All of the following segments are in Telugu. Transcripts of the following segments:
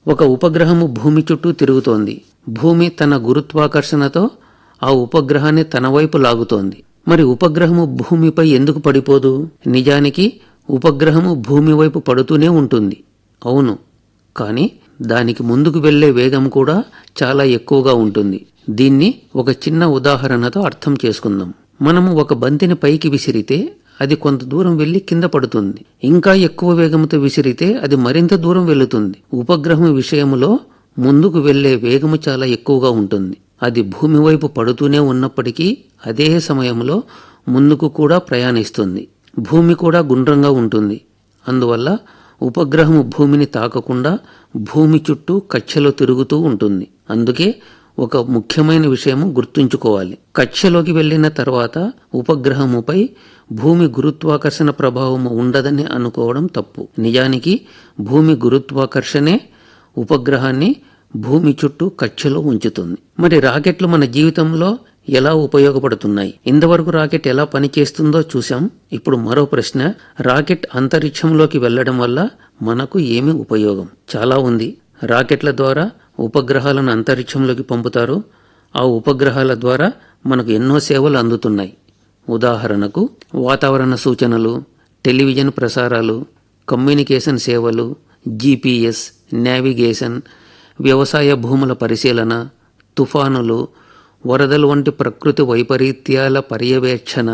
ఒక ఉపగ్రహము భూమి చుట్టూ తిరుగుతోంది భూమి తన గురుత్వాకర్షణతో ఆ ఉపగ్రహాన్ని తన వైపు లాగుతోంది మరి ఉపగ్రహము భూమిపై ఎందుకు పడిపోదు నిజానికి ఉపగ్రహము భూమి వైపు పడుతూనే ఉంటుంది అవును కానీ దానికి ముందుకు వెళ్లే వేగం కూడా చాలా ఎక్కువగా ఉంటుంది దీన్ని ఒక చిన్న ఉదాహరణతో అర్థం చేసుకుందాం మనము ఒక బంతిని పైకి విసిరితే అది కొంత దూరం వెళ్లి కింద పడుతుంది ఇంకా ఎక్కువ వేగంతో విసిరితే అది మరింత దూరం వెళుతుంది ఉపగ్రహం విషయములో ముందుకు వెళ్లే వేగము చాలా ఎక్కువగా ఉంటుంది అది భూమి వైపు పడుతూనే ఉన్నప్పటికీ అదే సమయంలో ముందుకు కూడా ప్రయాణిస్తుంది భూమి కూడా గుండ్రంగా ఉంటుంది అందువల్ల ఉపగ్రహము భూమిని తాకకుండా భూమి చుట్టూ కక్షలో తిరుగుతూ ఉంటుంది అందుకే ఒక ముఖ్యమైన విషయము గుర్తుంచుకోవాలి కక్షలోకి వెళ్లిన తర్వాత ఉపగ్రహముపై భూమి గురుత్వాకర్షణ ప్రభావము ఉండదని అనుకోవడం తప్పు నిజానికి భూమి గురుత్వాకర్షణే ఉపగ్రహాన్ని భూమి చుట్టూ కక్షలో ఉంచుతుంది మరి రాకెట్లు మన జీవితంలో ఎలా ఉపయోగపడుతున్నాయి ఇంతవరకు రాకెట్ ఎలా పనిచేస్తుందో చూశాం ఇప్పుడు మరో ప్రశ్న రాకెట్ అంతరిక్షంలోకి వెళ్లడం వల్ల మనకు ఏమి ఉపయోగం చాలా ఉంది రాకెట్ల ద్వారా ఉపగ్రహాలను అంతరిక్షంలోకి పంపుతారు ఆ ఉపగ్రహాల ద్వారా మనకు ఎన్నో సేవలు అందుతున్నాయి ఉదాహరణకు వాతావరణ సూచనలు టెలివిజన్ ప్రసారాలు కమ్యూనికేషన్ సేవలు జీపీఎస్ నావిగేషన్ వ్యవసాయ భూముల పరిశీలన తుఫానులు వరదలు వంటి ప్రకృతి వైపరీత్యాల పర్యవేక్షణ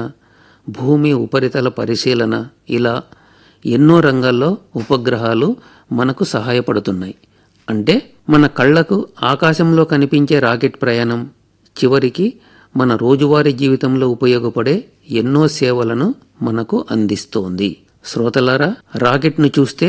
భూమి ఉపరితల పరిశీలన ఇలా ఎన్నో రంగాల్లో ఉపగ్రహాలు మనకు సహాయపడుతున్నాయి అంటే మన కళ్లకు ఆకాశంలో కనిపించే రాకెట్ ప్రయాణం చివరికి మన రోజువారీ జీవితంలో ఉపయోగపడే ఎన్నో సేవలను మనకు అందిస్తోంది శ్రోతలారా రాకెట్ను చూస్తే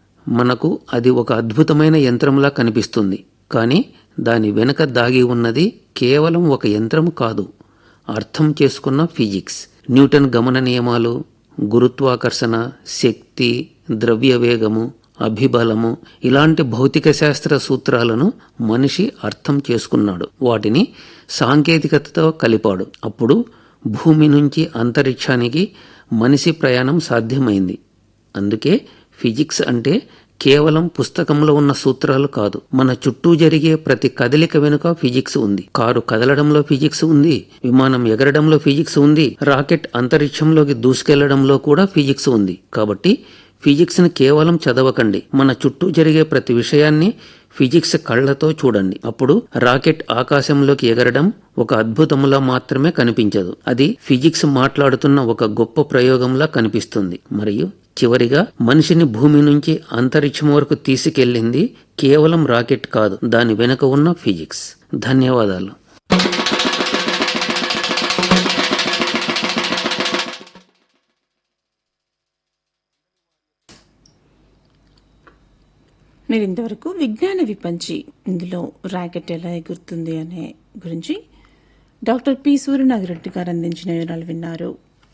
మనకు అది ఒక అద్భుతమైన యంత్రంలా కనిపిస్తుంది కానీ దాని వెనుక దాగి ఉన్నది కేవలం ఒక యంత్రం కాదు అర్థం చేసుకున్న ఫిజిక్స్ న్యూటన్ గమన నియమాలు గురుత్వాకర్షణ శక్తి ద్రవ్యవేగము అభిబలము ఇలాంటి భౌతిక శాస్త్ర సూత్రాలను మనిషి అర్థం చేసుకున్నాడు వాటిని సాంకేతికతతో కలిపాడు అప్పుడు భూమి నుంచి అంతరిక్షానికి మనిషి ప్రయాణం సాధ్యమైంది అందుకే ఫిజిక్స్ అంటే కేవలం పుస్తకంలో ఉన్న సూత్రాలు కాదు మన చుట్టూ జరిగే ప్రతి కదలిక వెనుక ఫిజిక్స్ ఉంది కారు కదలడంలో ఫిజిక్స్ ఉంది విమానం ఎగరడంలో ఫిజిక్స్ ఉంది రాకెట్ అంతరిక్షంలోకి దూసుకెళ్లడంలో కూడా ఫిజిక్స్ ఉంది కాబట్టి ఫిజిక్స్ ని కేవలం చదవకండి మన చుట్టూ జరిగే ప్రతి విషయాన్ని ఫిజిక్స్ కళ్లతో చూడండి అప్పుడు రాకెట్ ఆకాశంలోకి ఎగరడం ఒక అద్భుతంలా మాత్రమే కనిపించదు అది ఫిజిక్స్ మాట్లాడుతున్న ఒక గొప్ప ప్రయోగంలా కనిపిస్తుంది మరియు చివరిగా మనిషిని భూమి నుంచి అంతరిక్షం వరకు తీసుకెళ్లింది కేవలం రాకెట్ కాదు దాని వెనుక ఉన్న ఫిజిక్స్ ధన్యవాదాలు మీరు ఇంతవరకు విజ్ఞాన విపంచి ఇందులో ర్యాకెట్ ఎలా ఎగురుతుంది అనే గురించి డాక్టర్ పి సూర్యనాగిరెడ్డి గారు అందించిన వివరాలు విన్నారు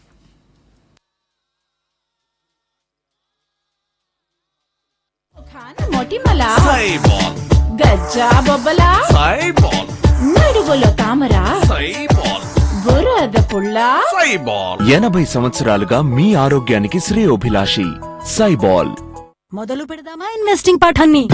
మొటిమల సైబాల్ గజ్జా బొబ్బల సైబాల్ నడుగులో తామర సైబాల్ బురద పుల్ల సైబాల్ ఎనభై సంవత్సరాలుగా మీ ఆరోగ్యానికి శ్రేయోభిలాషి సైబాల్ మొదలు పెడదామా ఇన్వెస్టింగ్ పాఠాన్ని